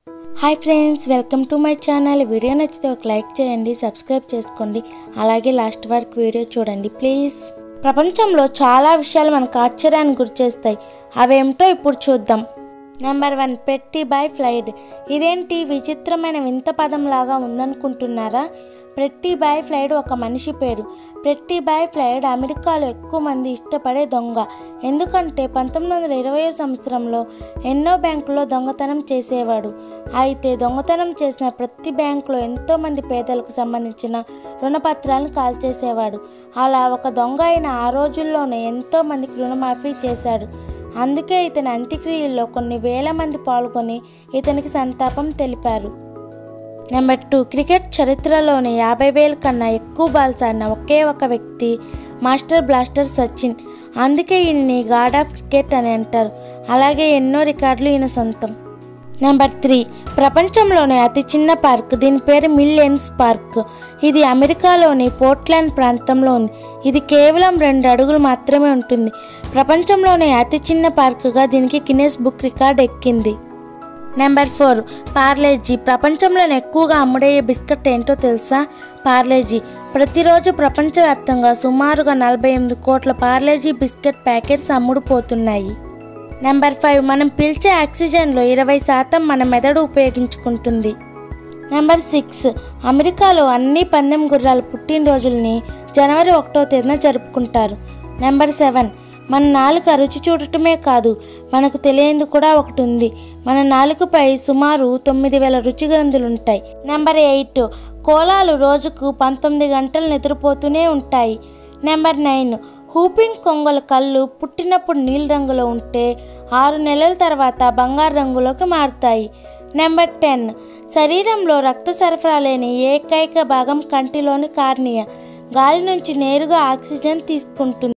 hi friends welcome to my channel video నచ్చితే ఒక like చేయండి సబ్స్క్రైబ్ చేసుకోండి అలాగే లాస్ట్ వరకు వీడియో చూడండి ప్లీజ్ ప్రపంచంలో చాలా విషయాలు మనకు ఆశ్చర్యాన్ని గురిచేస్తాయి అవేమిటో ఇప్పుడు చూద్దాం నెంబర్ వన్ పెట్టి బై ఫ్లైడ్ ఇదేంటి విచిత్రమైన వింత పదం లాగా ఉందనుకుంటున్నారా ప్రెట్టి బై ఫ్లైడ్ ఒక మనిషి పేరు ప్రెట్టి బై ఫ్లైడ్ అమెరికాలో ఎక్కువ మంది ఇష్టపడే దొంగ ఎందుకంటే పంతొమ్మిది వందల ఇరవై సంవత్సరంలో ఎన్నో బ్యాంకుల్లో దొంగతనం చేసేవాడు అయితే దొంగతనం చేసిన ప్రతి బ్యాంకులో ఎంతోమంది పేదలకు సంబంధించిన రుణపత్రాలను కాల్చేసేవాడు అలా ఒక దొంగ అయిన ఆ రోజుల్లోనే ఎంతో మందికి రుణమాఫీ చేశాడు అందుకే ఇతని అంత్యక్రియల్లో కొన్ని వేల మంది పాల్గొని ఇతనికి సంతాపం తెలిపారు నెంబర్ టూ క్రికెట్ చరిత్రలోని యాభై వేల కన్నా ఎక్కువ బాల్స్ ఆడిన ఒకే ఒక వ్యక్తి మాస్టర్ బ్లాస్టర్ సచిన్ అందుకే ఈయన్ని గాడ్ ఆఫ్ క్రికెట్ అని అంటారు అలాగే ఎన్నో రికార్డులు ఈయన సొంతం నెంబర్ త్రీ ప్రపంచంలోనే అతి చిన్న పార్క్ దీని పేరు మిలియన్స్ పార్క్ ఇది అమెరికాలోని పోర్ట్లాండ్ ప్రాంతంలో ఉంది ఇది కేవలం రెండు అడుగులు మాత్రమే ఉంటుంది ప్రపంచంలోనే అతి చిన్న పార్కుగా దీనికి గిన్నెస్ బుక్ రికార్డ్ ఎక్కింది నెంబర్ ఫోర్ పార్లేజీ ప్రపంచంలోనే ఎక్కువగా అమ్ముడయ్యే బిస్కెట్ ఏంటో తెలుసా పార్లేజీ ప్రతిరోజు ప్రపంచవ్యాప్తంగా సుమారుగా నలభై ఎనిమిది కోట్ల పార్లేజీ బిస్కెట్ ప్యాకెట్స్ అమ్ముడుపోతున్నాయి నెంబర్ ఫైవ్ మనం పీల్చే ఆక్సిజన్లో ఇరవై శాతం మన మెదడు ఉపయోగించుకుంటుంది నెంబర్ సిక్స్ అమెరికాలో అన్ని పందెం గుర్రాల పుట్టినరోజుల్ని జనవరి ఒకటో తేదీన జరుపుకుంటారు నెంబర్ సెవెన్ మన నాలుక రుచి చూడటమే కాదు మనకు తెలియంది కూడా ఒకటి ఉంది మన నాలుకపై సుమారు తొమ్మిది వేల రుచి గ్రంథులు ఉంటాయి నెంబర్ ఎయిట్ కోలాలు రోజుకు పంతొమ్మిది గంటలు నిద్రపోతూనే ఉంటాయి నెంబర్ నైన్ హూపింగ్ కొంగల కళ్ళు పుట్టినప్పుడు నీలి రంగులో ఉంటే ఆరు నెలల తర్వాత బంగారు రంగులోకి మారుతాయి నెంబర్ టెన్ శరీరంలో రక్త సరఫరా లేని ఏకైక భాగం కంటిలోని కార్నియా గాలి నుంచి నేరుగా ఆక్సిజన్ తీసుకుంటుంది